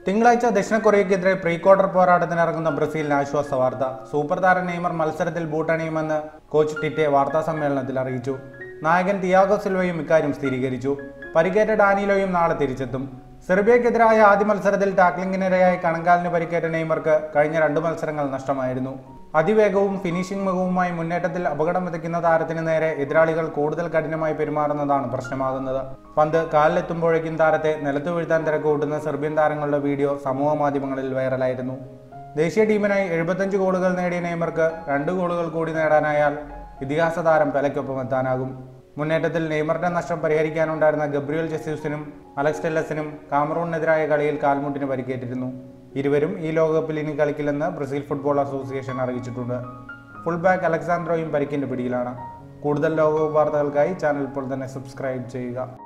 തിങ്കളാഴ്ച ദക്ഷിണ കൊറിയയ്ക്കെതിരെ pre quarter പോരാട്ടത്തിനിറങ്ങുന്ന ബ്രസീലിന് ആശ്വാസ വാർത്ത സൂപ്പർ താരം നെയ്മർ മത്സരത്തിൽ ബൂട്ടണിയുമെന്ന് കോച്ച് ടിറ്റെ വാർത്താ സമ്മേളനത്തിൽ അറിയിച്ചു നായകൻ തിയാഗോ സിൽവയും ഇക്കാര്യം സ്ഥിരീകരിച്ചു പരിക്കേറ്റ ഡാനിലോയും നാളെ തിരിച്ചെത്തും സെർബിയക്കെതിരായ ആദ്യ മത്സരത്തിൽ ടാക്ലിംഗിനിരയായി കണങ്കാലിന് പരിക്കേറ്റ നെയ്മർക്ക് കഴിഞ്ഞ രണ്ട് മത്സരങ്ങൾ നഷ്ടമായിരുന്നു അതിവേഗവും ഫിനിഷിംഗ് മികവുമായി മുന്നേറ്റത്തിൽ അപകടം വിതയ്ക്കുന്ന താരത്തിന് നേരെ എതിരാളികൾ കൂടുതൽ കഠിനമായി പെരുമാറുന്നതാണ് പ്രശ്നമാകുന്നത് പന്ത് കാലിലെത്തുമ്പോഴേക്കും താരത്തെ നിലത്തു വീഴ്ത്താൻ തിരക്കൂട്ടുന്ന സെർബിയൻ താരങ്ങളുടെ വീഡിയോ സമൂഹ മാധ്യമങ്ങളിൽ വൈറലായിരുന്നു ദേശീയ ടീമിനായി എഴുപത്തഞ്ച് ഗോളുകൾ നേടിയ നെയ്മർക്ക് രണ്ട് ഗോളുകൾ കൂടി നേടാനായാൽ ഇതിഹാസ താരം പെലയ്ക്കൊപ്പം എത്താനാകും മുന്നേറ്റത്തിൽ നെയ്മറിന്റെ നഷ്ടം പരിഹരിക്കാനുണ്ടായിരുന്ന ഗബ്രിയൽ ജെസ്യൂസിനും അലക്സ് ടെല്ലസിനും കാമറൂണിനെതിരായ കളിയിൽ കാൽമുട്ടിന് പരിക്കേറ്റിരുന്നു ഇരുവരും ഈ ലോകകപ്പിൽ ഇനി കളിക്കില്ലെന്ന് ബ്രസീൽ ഫുട്ബോൾ അസോസിയേഷൻ അറിയിച്ചിട്ടുണ്ട് ഫുൾ ബാക്ക് അലക്സാൻഡ്രോയും പരിക്കിന്റെ പിടിയിലാണ് കൂടുതൽ ലോകകപ്പ് വാർത്തകൾക്കായി ചാനൽ ഇപ്പോൾ തന്നെ സബ്സ്ക്രൈബ് ചെയ്യുക